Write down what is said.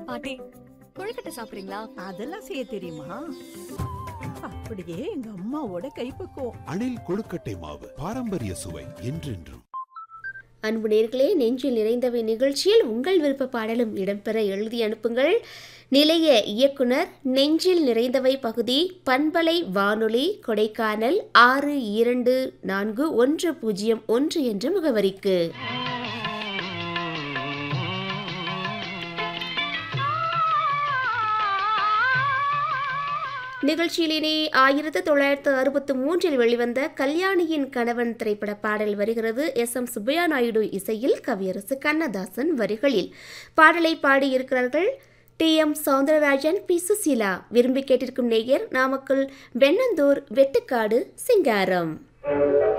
பாட்டி கொழுக்கட்டை சாப்பிடுறீங்களா அதெல்லாம் செய்ய தெரியுமா அப்படியே எங்க அம்மாவோட கைப்பக்குவம் அணில் கொழுக்கட்டை மாவு பாரம்பரிய சுவை என்றென்றும் அன்பு நேர்களே நெஞ்சில் நிறைந்தவை நிகழ்ச்சியில் உங்கள் விருப்ப பாடலும் இடம்பெற எழுதி அனுப்புங்கள் நிலைய இயக்குனர் நெஞ்சில் நிறைந்தவை பகுதி பண்பலை வானொலி கொடைக்கானல் ஆறு இரண்டு நான்கு ஒன்று பூஜ்ஜியம் ஒன்று என்ற முகவரிக்கு நிகழ்ச்சியிலேனே ஆயிரத்து தொள்ளாயிரத்து அறுபத்து மூன்றில் வெளிவந்த கல்யாணியின் கணவன் திரைப்பட பாடல் வருகிறது எஸ் எம் சுப்பையா நாயுடு இசையில் கவியரசு கண்ணதாசன் வரிகளில் பாடலை பாடியிருக்கிறார்கள் T M Soundararajan P Susheela விரும்பி கேட்டிருக்கும் நேயர் நாமக்கல் வெண்ணந்தூர் வெட்டுக்காடு சிங்காரம்